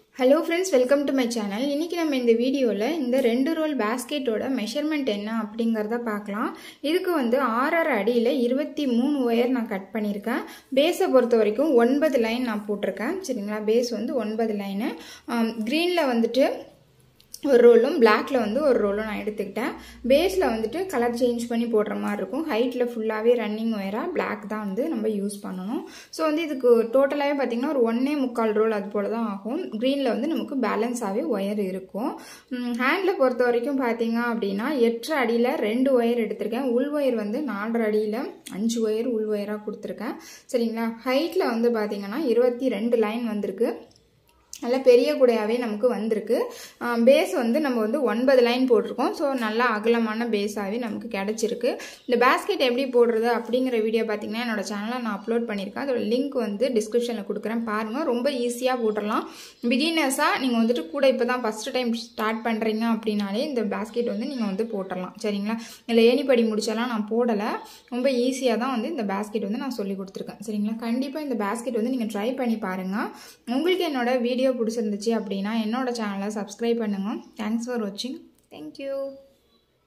hello friends welcome to my channel இன்றைக்கி நம்ம இந்த வீடியோவில் இந்த ரெண்டு ரோல் பேஸ்கெட்டோட மெஷர்மெண்ட் என்ன அப்படிங்கிறத பார்க்கலாம் இதுக்கு வந்து ஆறரை அடியில் இருபத்தி மூணு ஒயர் நான் கட் பண்ணியிருக்கேன் பேஸை பொறுத்த வரைக்கும் ஒன்பது லைன் நான் போட்டிருக்கேன் சரிங்களா பேஸ் வந்து ஒன்பது லைனு க்ரீனில் வந்துட்டு ஒரு ரோலும் பிளாக்ல வந்து ஒரு ரோலும் நான் எடுத்துக்கிட்டேன் பேஸில் வந்துட்டு கலர் சேஞ்ச் பண்ணி போடுற மாதிரி இருக்கும் ஹைட்டில் ஃபுல்லாகவே ரன்னிங் ஒயராக பிளாக் தான் வந்து நம்ம யூஸ் பண்ணணும் ஸோ வந்து இதுக்கு டோட்டலாகவே பார்த்திங்கன்னா ஒரு ஒன்னே முக்கால் ரோல் அது போல் தான் ஆகும் க்ரீனில் வந்து நமக்கு பேலன்ஸாகவே ஒயர் இருக்கும் ஹேண்டில் பொறுத்த வரைக்கும் பார்த்தீங்க அப்படின்னா எட்டு அடியில் ரெண்டு ஒயர் எடுத்திருக்கேன் உள் ஒயர் வந்து நாலரை அடியில் அஞ்சு ஒயர் உள் ஒயராக கொடுத்துருக்கேன் சரிங்களா ஹைட்டில் வந்து பார்த்தீங்கன்னா இருபத்தி ரெண்டு லைன் வந்திருக்கு நல்லா பெரிய கூடையாகவே நமக்கு வந்திருக்கு பேஸ் வந்து நம்ம வந்து ஒன்பது லைன் போட்டிருக்கோம் ஸோ நல்லா அகலமான பேஸாகவே நமக்கு கிடச்சிருக்கு இந்த பேஸ்கெட் எப்படி போடுறது அப்படிங்கிற வீடியோ பார்த்தீங்கன்னா என்னோட சேனலில் நான் அப்லோட் பண்ணியிருக்கேன் அதோட லிங்க் வந்து டிஸ்கிரிப்ஷனில் கொடுக்குறேன் பாருங்கள் ரொம்ப ஈஸியாக போட்டுடலாம் பிகினர்ஸாக நீங்கள் வந்துட்டு கூட இப்போ தான் ஃபஸ்ட்டு டைம் ஸ்டார்ட் பண்ணுறீங்க அப்படின்னாலே இந்த பேஸ்கெட் வந்து நீங்கள் வந்து போட்டுடலாம் சரிங்களா இல்லை ஏணிப்படி முடிச்செல்லாம் நான் போடலை ரொம்ப ஈஸியாக தான் வந்து இந்த பேஸ்கெட் வந்து நான் சொல்லி கொடுத்துருக்கேன் சரிங்களா கண்டிப்பாக இந்த பேஸ்கெட் வந்து நீங்கள் ட்ரை பண்ணி பாருங்கள் உங்களுக்கு என்னோட வீடியோ வீடியோ பிடிச்சிருந்துச்சு அப்படின்னா என்னோட சேனலை சப்ஸ்கிரைப் பண்ணுங்கள் தேங்க்ஸ் ஃபார் வாட்சிங் தேங்க்யூ